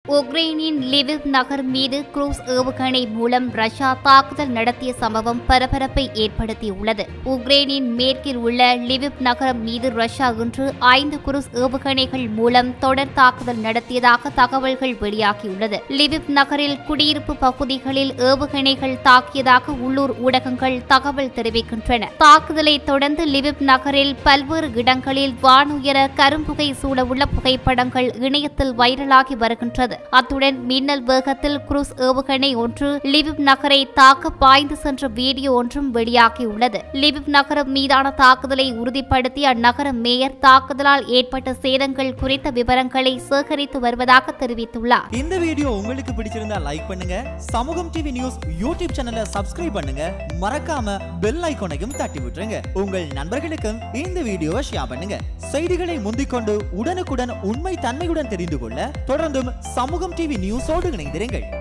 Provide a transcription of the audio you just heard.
உக்ரைனின் லிவிவ் நகர் மீது குரூஸ் ஏவுகணை மூலம் ரஷ்யா தாக்குதல் நடத்திய சம்பவம் பரபரப்பை ஏற்படுத்தியுள்ளது உக்ரைனின் மேற்கில் உள்ள லிவிவ் நகரம் மீது ரஷ்யா இன்று ஐந்து குரூஸ் ஏவுகணைகள் மூலம் தொடர் தாக்குதல் நடத்தியதாக தகவல்கள் வெளியாகியுள்ளது லிவிவ் நகரில் குடியிருப்பு பகுதிகளில் ஏவுகணைகள் தாக்கியதாக உள்ளூர் ஊடகங்கள் தகவல் தெரிவிக்கின்றன தாக்குதலை தொடர்ந்து லிவிவ் நகரில் பல்வேறு இடங்களில் வானுயர கரும்புகை சூழவுள்ள புகைப்படங்கள் இணையத்தில் வைரலாகி வருகின்றது அத்துடன் மின்னல் வேகத்தில் குரூஸ் ஏவுகணை ஒன்று லிவிவ் நகரை தாக்க பாய்ந்து சென்ற வீடியோ ஒன்றும் வெளியாகியுள்ளது லிவிவ் நகரம் மீதான தாக்குதலை உறுதிப்படுத்திய அந்நகர மேயர் தாக்குதலால் ஏற்பட்ட சேதங்கள் குறித்த விவரங்களை சேகரித்து வருவதாக தெரிவித்துள்ளார் இந்த வீடியோ உங்களுக்கு பிடிச்சிருந்தா லைக் பண்ணுங்க சமூகம் டிவி நியூஸ் யூடியூப் சேனலை சப்ஸ்கிரைப் பண்ணுங்க மறக்காம பெல் ஐகானையும் தட்டி விட்டுருங்க உங்கள் நண்பர்களுக்கும் இந்த வீடியோவை ஷேர் பண்ணுங்க செய்திகளை முந்திக்கொண்டு உடனுக்குடன் உண்மை தன்மையுடன் தெரிந்து கொள்ள தொடர்ந்தும் சமூகம் டிவி நியூஸோடு இணைந்திருங்கள்